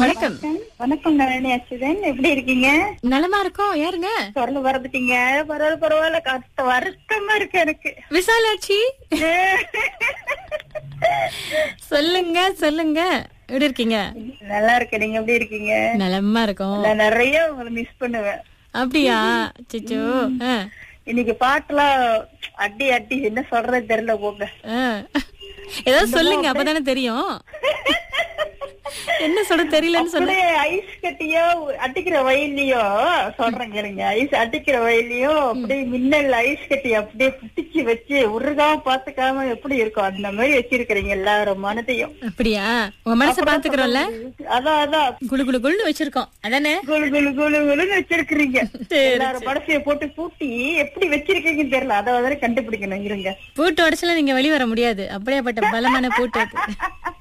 வணக்கம் வணக்கம் நளினி அச்சுதன் எப்படி இருக்கீங்க நலமா இருக்கோம் யாருங்க தொடர்ந்து வரதுட்டீங்க பரவாயில்ல பரவாயில்ல கஷ்ட வருத்தமா இருக்கு எனக்கு விசாலாட்சி சொல்லுங்க சொல்லுங்க எப்படி இருக்கீங்க நல்லா இருக்கு நீங்க எப்படி இருக்கீங்க நலமா இருக்கோம் நான் நிறைய உங்களை மிஸ் பண்ணுவேன் அப்படியா சிச்சோ இன்னைக்கு பாட்டுலாம் அடி அடி என்ன சொல்றது தெரியல போங்க ஏதாவது சொல்லுங்க அப்பதானே தெரியும் என்ன சொல்ல தெரியலன்னு சொல்ல அப்படியே ஐஸ் கட்டியோ அடிக்கிற வயல்லையோ சொல்றேன் கேளுங்க ஐஸ் அடிக்கிற வயல்லையோ அப்படியே மின்னல் ஐஸ் கட்டி அப்படியே புட்டிச்சு வச்சு உருகாம பாத்துக்காம எப்படி இருக்கும் அந்த மாதிரி வச்சிருக்கிறீங்க எல்லாரும் மனதையும் அப்படியா உங்க மனசை பாத்துக்கிறோம்ல அதான் அதான் குளு குளு குளுன்னு வச்சிருக்கோம் அதானே குளு குளு குளு குளுன்னு வச்சிருக்கிறீங்க சரி, எல்லாரும் படசைய போட்டு பூட்டி எப்படி வச்சிருக்கீங்கன்னு தெரியல அதை வந்து கண்டுபிடிக்கணும் இருங்க பூட்டு உடச்சுல நீங்க வெளிய வர முடியாது அப்படியேப்பட்ட பலமான பூட்டு அது